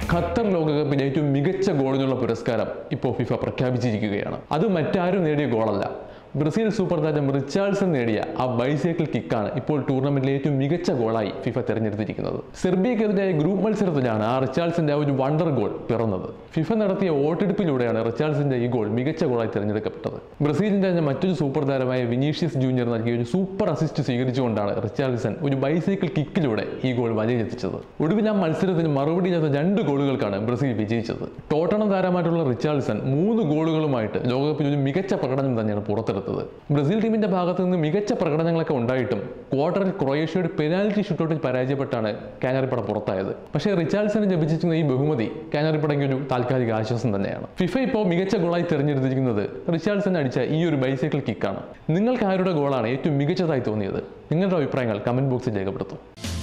Qatar ലോകകപ്പിലെ ഏറ്റവും മികച്ച ഗോളിനുള്ള പുരസ്കാരം ഇപ്പോൾ ഫിഫ പ്രഖ്യാപിച്ചിരിക്കുകയാണ് അത് മറ്റാരും നേടിയ ഗോളല്ല ബ്രസീൽ സൂപ്പർ താരം റിച്ചാർഡ്സൺ നേടിയ ആ ബൈസൈക്കിൾ കിക്കാണ് ഇപ്പോൾ ടൂർണമെന്റിലെ ഏറ്റവും മികച്ച ഗോളായി ഫിഫ തെരഞ്ഞെടുത്തിരിക്കുന്നത് സെർബിയക്കെതിരായ ഗ്രൂപ്പ് മത്സരത്തിലാണ് ആ റിച്ചാർഡ്സിന്റെ ആ ഒരു വണ്ടർ ഗോൾ പിറന്നത് ഫിഫ നടത്തിയ വോട്ടെടുപ്പിലൂടെയാണ് റിച്ചാർഡ്സിന്റെ ഈ ഗോൾ മികച്ച ഗോളായി തിരഞ്ഞെടുക്കപ്പെട്ടത് ബ്രസീലിന്റെ തന്നെ മറ്റൊരു സൂപ്പർ താരമായ വിനീഷ്യസ് ജൂനിയർ നൽകിയ ഒരു സൂപ്പർ അസിസ്റ്റ് സ്വീകരിച്ചുകൊണ്ടാണ് റിച്ചാർഡ്സൺ ഒരു ബൈസൈക്കിൾ കിക്കിലൂടെ ഈ ഗോൾ വലയിലെത്തിച്ചത് ഒടുവിൽ ആ മത്സരത്തിന് മറുപടിയില്ലാത്ത രണ്ട് ഗോളുകൾക്കാണ് ബ്രസീൽ വിജയിച്ചത് ടോട്ടണം താരമായിട്ടുള്ള റിച്ചാർഡ്സൺ മൂന്ന് ഗോളുകളുമായിട്ട് ലോകകപ്പിൽ ഒരു മികച്ച പ്രകടനം തന്നെയാണ് പുറത്തെടുത്തത് ബ്രസീൽ ടീമിന്റെ ഭാഗത്ത് നിന്ന് മികച്ച പ്രകടനങ്ങളൊക്കെ ഉണ്ടായിട്ടും ക്വാർട്ടറിൽ ക്രൊയേഷ്യയുടെ പെനാൽറ്റി ഷൂട്ടൗട്ടിൽ പരാജയപ്പെട്ടാണ് കാനാറിപ്പട പുറത്തായത് പക്ഷേ റിച്ചാർഡ്സന് ലഭിച്ചിരിക്കുന്ന ഈ ബഹുമതി കാനാറിപ്പടയ്ക്ക് ഒരു താൽക്കാലിക ആശ്വാസം തന്നെയാണ് ഫിഫ ഇപ്പോൾ മികച്ച ഗോളായി തിരഞ്ഞെടുത്തിരിക്കുന്നത് റിച്ചാർഡ്സൺ അടിച്ച ഈ ഒരു ബൈസൈക്കിൾ കിക്കാണ് നിങ്ങൾക്ക് ആരുടെ ഗോളാണ് ഏറ്റവും മികച്ചതായി തോന്നിയത് നിങ്ങളുടെ അഭിപ്രായങ്ങൾ കമന്റ് ബോക്സിൽ രേഖപ്പെടുത്തും